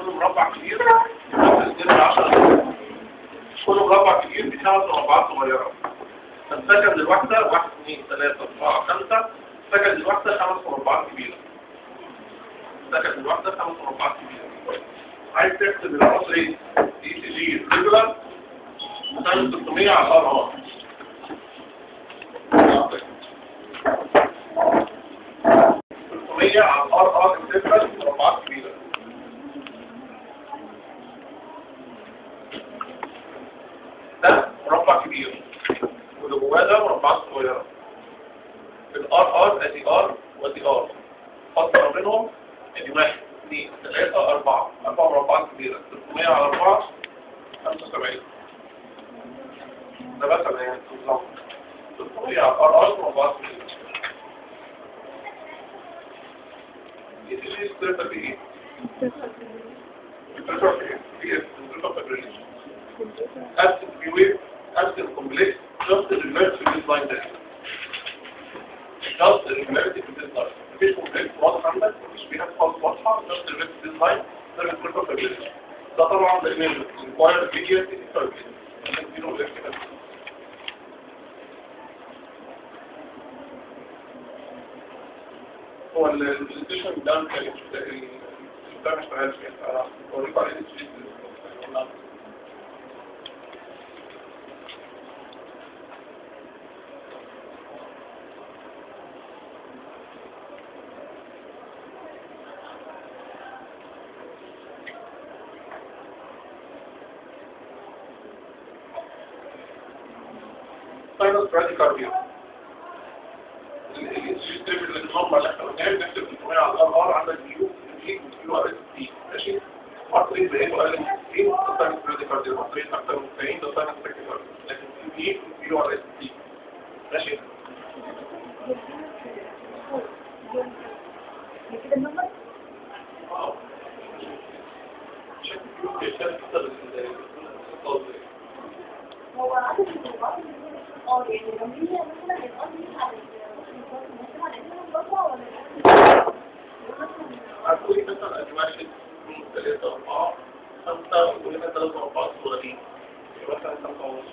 كل مربع كبير بيمثل 10 كل مربع كبير فيه خمس مربعات صغيرة فالسكند الواحدة واحد اثنين ثلاثة أربعة خمسة السكند الواحدة خمس مربعات كبيرة السكند الواحدة خمس مربعات كبيرة عايز تحسب العصر ايه؟ دي سي جي ريجولار تساوي 600 على الار ار 600 على الار ار انتجرال مربعات كبيرة ده مربع كبير واللي جواه ده مربعات صغيرة الار ار ادي ار وادي ار حط ما بينهم ادي واحد اثنين ثلاثة أربعة أربع مربعات كبيرة 600 على أربعة 75 ده مثلا يعني بالظبط 600 على ار ار مربعات كبيرة يتشيل السيرفر بايه؟ السيرفر بايه؟ في السيرفر فابريشن absent view absent complex just the reverse to this line there just the reverse to this line مفيش complex واضح عندك مفيش فيها خالص واضحة just the reverse to this line ده السيرفر فابريشن ده طبعا لان require video interface عشان تديله electrical هو البرزنتيشن ده ما كانش ده ما اشتغلش يعني اوريكم عليه الشيء فاينل براديكارديا السيستم اللي بنصب على احنا قلناه بنكتب 300 على الار ار عندك يو في يو ار اس تي ماشي مصري زي ما قال في تصنيف براديكارديا مصري اكتر من 90 ده تصنيف براديكارديا لكن في في في يو ار اس تي ماشي اه شكل يو بيشتغل اكتر من هو عدد الطلبات اه يعني لو هي مثلا القضية على مثلا عندنا مربع ولا هتقولي مثلا ادي واحد اثنين ثلاثة أربعة خمسة وهنا ثلاث مربعات صغيرين يبقى مثلا خمسة ونص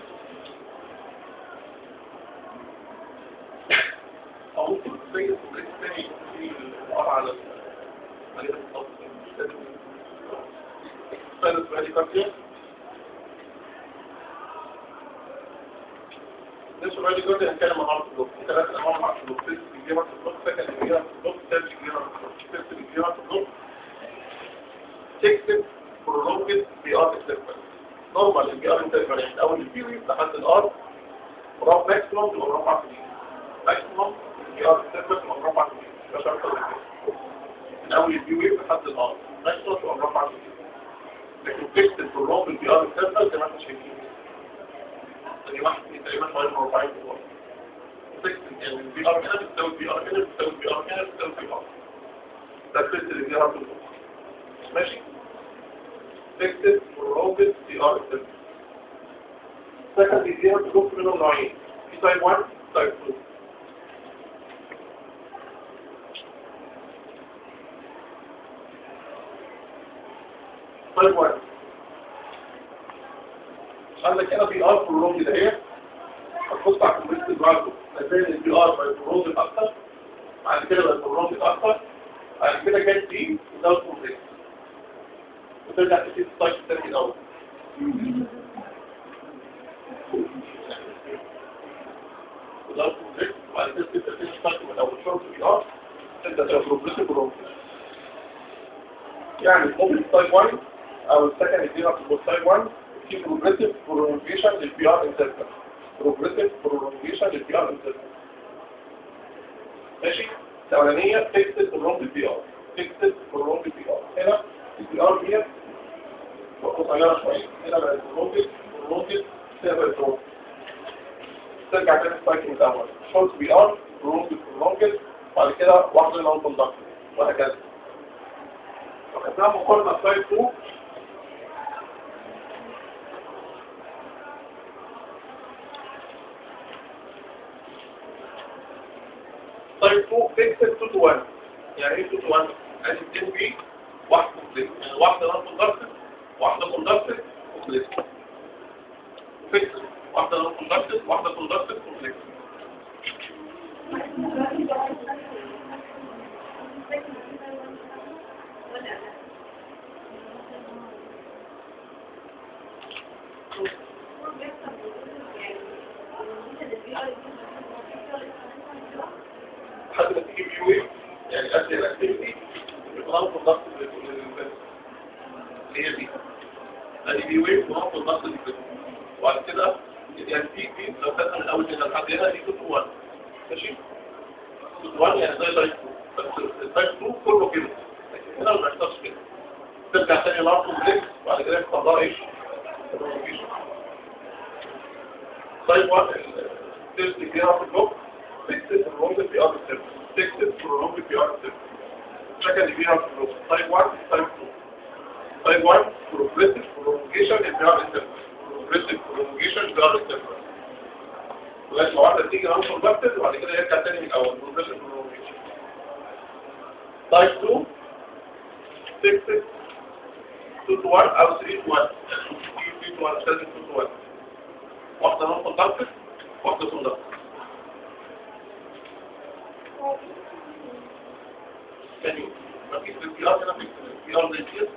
أو ممكن زي البريك الثاني في الوقع على على الخط ثالث بقى كافية نفس الوقت كنت هنتكلم عن عرض البلوك في ثلاث أنواع من عرض البلوك تيست بيجيبها في البلوك سكند بيجيبها في البلوك ثالث بيجيبها في البلوك تيست بيجيبها في البلوك تكتب برولونجد بي ار انترفال نورمال البي ار انترفال يعني اول البي لحد الار مربع ماكسيموم تبقى مربع كبير ماكسيموم البي ار انترفال تبقى مربع كبير مش اكتر من كده من اول البي لحد الار ماكسيموم تبقى مربع كبير لكن تكتب برولونجد بي ار انترفال زي ما احنا شايفين يعني واحد اثنين تقريبا حوالي مربعين بالظبط تكتب يعني البي ار هنا بتساوي البي ار هنا بتساوي البي ار هنا بتساوي البي ار ده التست اللي بيها في البلوك ماشي تكتب روبت دي ار سكند دي ار جروب منهم نوعين في تايب 1 تايب 2 تايب 1 عندك هنا في ار برولونج ده هي هتبص على الكومبلكس برضه هتلاقي ان البي ار بقت برولونج اكتر بعد كده بقت برولونج اكتر بعد كده جت دي وده الكومبلكس وترجع تشوف السايت الثاني الاول وده الكومبلكس وبعد كده تبدا تشوف السايت من الاول شورت بي ار تبدا تبقى بروجريسيف برولونج يعني الكومبلكس تايب 1 او السكند دي في تايب 1 في بروجريسيف برولونجيشن للبي ار انترفال بروجريسيف برولونجيشن للبي ار انترفال ماشي الاولانيه تكتب برولونج البي ار تكتب برولونج البي ار هنا البي ار ديت قصيره شويه هنا بقت برولونج برولونج هنا بقت برولونج ترجع تاني السايكل من الاول شورت بي ار برولونج برولونج بعد كده واحده نون كوندكتور وهكذا وكذا مقارنه سايد 2 طيب فوق فيكسد 2 تو 1 يعني ايه 2 تو 1 ادي 2 بي واحد كومبليت يعني واحده نون كوندكتور اللي هي دي ادي بي ويف ونقطه الضغط دي كده وبعد كده يعني في في لو خدنا من اول هنا لحد هنا دي كنت 1 ماشي كنت 1 يعني زي تايب 2 بس التايب 2 كله كده لكن هنا ما بيحصلش كده ترجع تاني لارج كومبلكس وبعد كده يحصل لها ايه؟ prolongation. تايب 1 التيست فيها في البلوك فيكسد prolonged في ار ستيب فيكسد prolonged في ار ستيب second فيها في البلوك تايب 1 تايب 2 تايب 1 progressive prolongation in PR interval progressive prolongation in PR interval لغايه ما واحده تيجي نون كونتاكتد وبعد كده يرجع تاني من الاول progressive prolongation تايب 2 fixed 2 to 1 او 3 to 1 3 to 1 مش لازم 2 to 1 واحده نون كونتاكتد واحده كونتاكتد يعني مفيش اختيار هنا في اختيار زي كده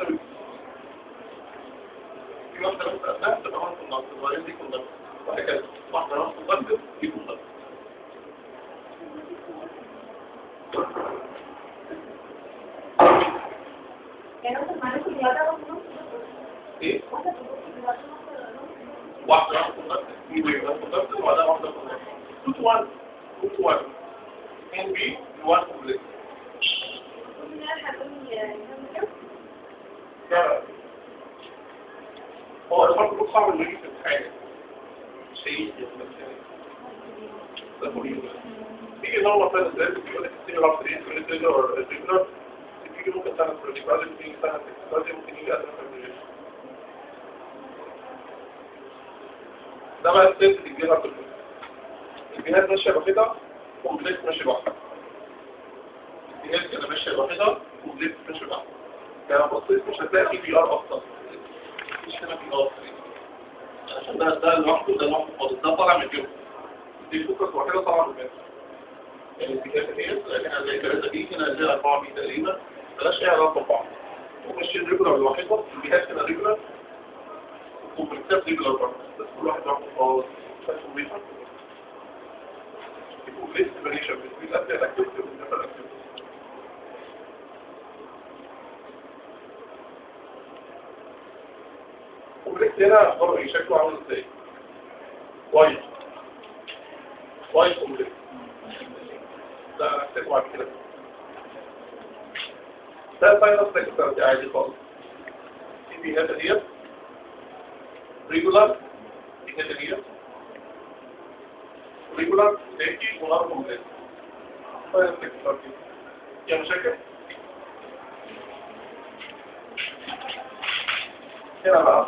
في واحدة بس أساس تبقى هون كونتاكت وبعدين دي كونتاكت وهكذا واحدة نون كونتاكت دي كونتاكت يعني مثلا معلش الرياضة مثلا ايه واحدة في الرياضة واحدة نون كونتاكت دي ويف نون كونتاكت وبعدها واحدة كونتاكت 2 to 1 2 to 1 2 بي 1 كومبلكس هو الفرق بيكون صعب انه يجي في الامتحان شيء ده مريض تيجي نوع مثلا ازاي بيقول لك السيمي رابط ريت من الريجولار الريجولار تيجي ممكن سنة بروديكالي تيجي سنة تكسكالي ممكن يجي أدنى فابريجيشن ده بقى السيلز اللي تجيبها كله الجهاز ماشية لوحدها كومبلكس ماشي لوحدها الجهاز كده ماشية لوحدها كومبلكس ماشي لوحدها يعني لو بصيت مش هتلاقي في بي ار اصلا مش هنا في ار عشان ده ده لوحده ده لوحده خالص ده طالع من الجو دي فوكس واحده طالعه من المتر يعني الاتجاه ديت لكن هنلاقي ثلاثه بي هنا هنلاقي اربعه بي تقريبا بلاش اي علاقه ببعض وماشيين ريجولار لوحدها الجهاز هنا ريجولار وكومبلكسات ريجولار برضه بس كل واحد لوحده خالص بس مريحه يكون ليست فاريشن بين الاسئله الاكتيفيتي والنفر الاكتيفيتي كومبلكس هنا اخباره ايه شكله عامل ازاي وايت وايت كومبلكس ده هنحتاجه بعد كده ده فاينل سكتر عادي خالص في بيهات ديت ريجولار بيهات ديت ريجولار سيتي ونار كومبلكس فاينل سكتر يا مشاكل هنا بقى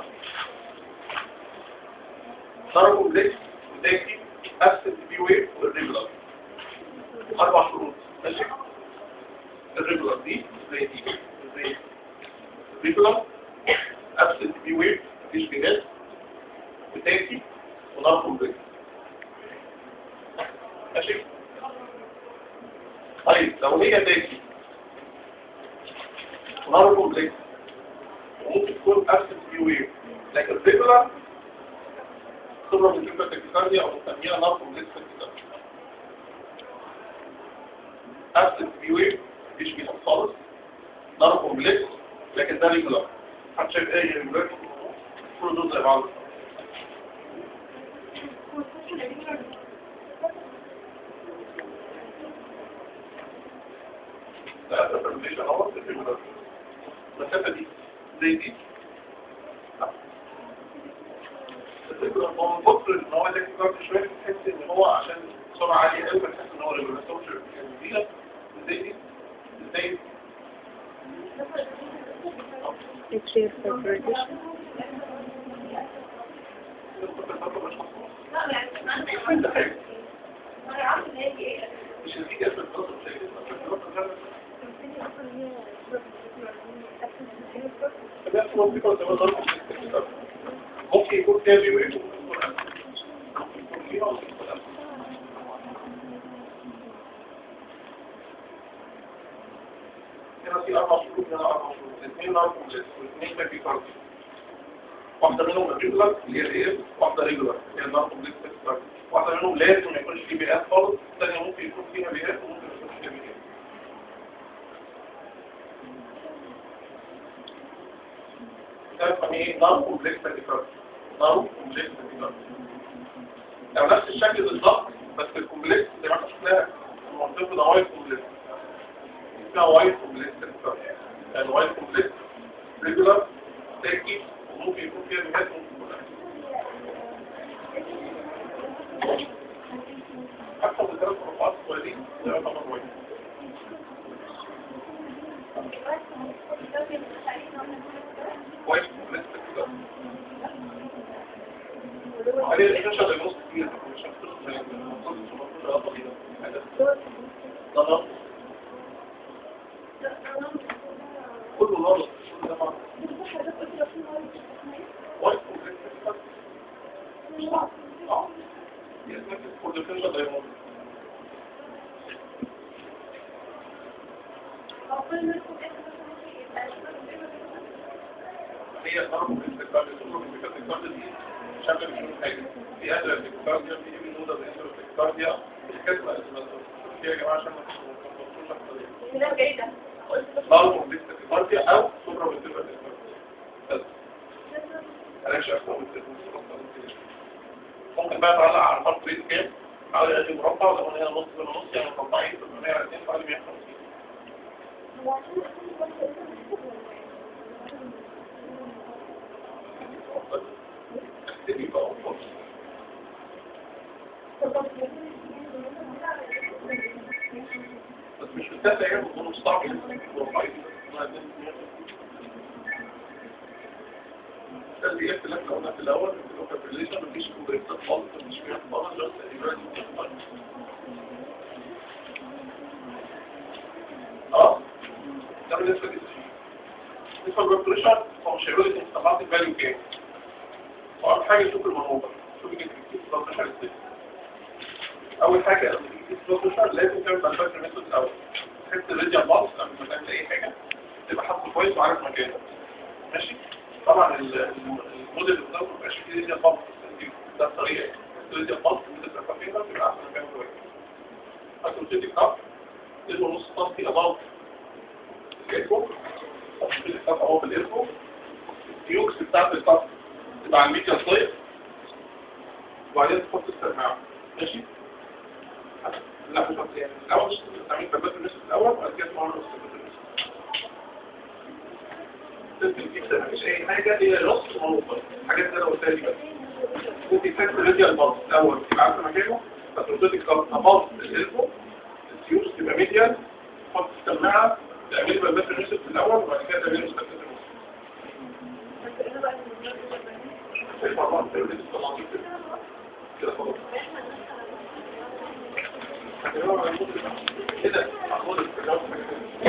نار كومبلكس سيتي ابسنت بي ويف والريجولار اربع شروط ماشي الريجولار دي زي دي زي الريجولار ابسنت بي ويف مفيش بيهات وتاكي ونار كومبلكس ماشي طيب لو هي تاكي ونار كومبلكس ممكن تكون ابسنت بي ويف لكن الريجولار خبرة من كلمة الكتابية أو نسميها نار كومبلكس الكتابية ابسنت بي ويف مفيش بيها خالص نار كومبلكس لكن ده ريجولار حد شايف ايه ريجولار كل دول زي بعض ده ده برميشن اهو الريجولار المسافة دي زي دي الريجولار هو من كتر ان هو ده كتير شوية تحس ان هو عشان سرعة عالية قوي فتحس ان هو ريجولار سوشيال كبيرة زي دي زي atrial fibrillation كل حاجة مش النتيجة في الفصل زي كده ممكن يكون تابي ويكون هنا في أربع شروط هنا أربع شروط الاثنين نار كومبلكس والاثنين تابي كارد واحدة منهم ريجولار اللي هي الايه واحدة ريجولار اللي هي النار كومبلكس كارد واحدة منهم لازم ما يكونش فيه بيئات خالص الثانية ممكن يكون فيها بيئات وممكن ما يكونش فيها بيئات ده بنسميه ايه نون كومبلكس تاكيكارديا نون كومبلكس تاكيكارديا لو نفس الشكل بالظبط بس الكومبلكس زي ما احنا شفناها المنطقه ده وايت كومبلكس اسمها وايت كومبلكس تاكيكارديا يعني وايت كومبلكس ريجولار تاكي وممكن يكون فيها ميكات ممكن يكون حتى بالثلاث رفعات الصغيرين ده يعتبر وايت وايت كومبلكس تاكيكارديا عليه الشاشة اللي نص كبير مش هتخلص من المفروض ده ضغط كله نار كل ده مع وايت كومبلكس اه يسمى كورديفيشن دايموند هي ضرب الاستقبال الصورة في الاستقبال دي شكل مش حاجة في أهل الاستقبال في من نودة زي الاستقبال دي الكتبة اسمها في يا جماعة عشان ما تنسوش أكتر ضرب الاستقبال دي أو صورة بالاستقبال بس علاش أفهم ممكن بقى تعلق على الخط ريت كام على ادي مربع لو هنا نص من نص يعني مربعين في 820 حوالي 150 اكتبي بقى وفرص بس مش بالذات يعني بيكونوا مستعمل مربعين ده اللي هي اللي احنا قلنا في الاول في الريليشن مفيش كومبريكتات خالص مفيش فيها خالص بس دلوقتي اه ده بالنسبه للسي بالنسبه للبريشر هو مش هيقول لك انت طلعت الفاليو كام واول حاجه شوف المنوبه شوف البريشر السي اول حاجه لما تيجي تقيس البريشر لازم تعمل بالفاكر ميثود الاول تحس الراديال بالس قبل ما تعمل اي حاجه تبقى حاطه كويس وعارف مكانه ماشي طبعا ال- ال- الموديل اللي قدامك مبقاش فيه راديال بالس ده الطريقه الراديال بالس اللي تبقى فيها تبقى احسن مكان كويس هتمسك اب تدور نص سنتي اباوت الإلفو تحط الكف اهو في الإلفو التيوكس بتاعت الكف تبقى على الميكا صيف وبعدين تحط السماعة ماشي؟ لا مش هتحط يعني الأول تعمل ثبات النصف الأول وبعد كده تمرر ثبات النصف تسلم فيك مفيش أي حاجة هي نص ومنوفر حاجات اللي أنا قلتها دي بس ممكن تاكل راديال باص الأول تبقى عارفة مكانه فتروح الكف أباوت الإلفو التيوكس تبقى ميديال تحط السماعة تعملي بلبات النصف الأول وبعد كده تعملي ثبات النصف تسمع بعض تقول لي تطلع كده خلاص كده هاخد الكلام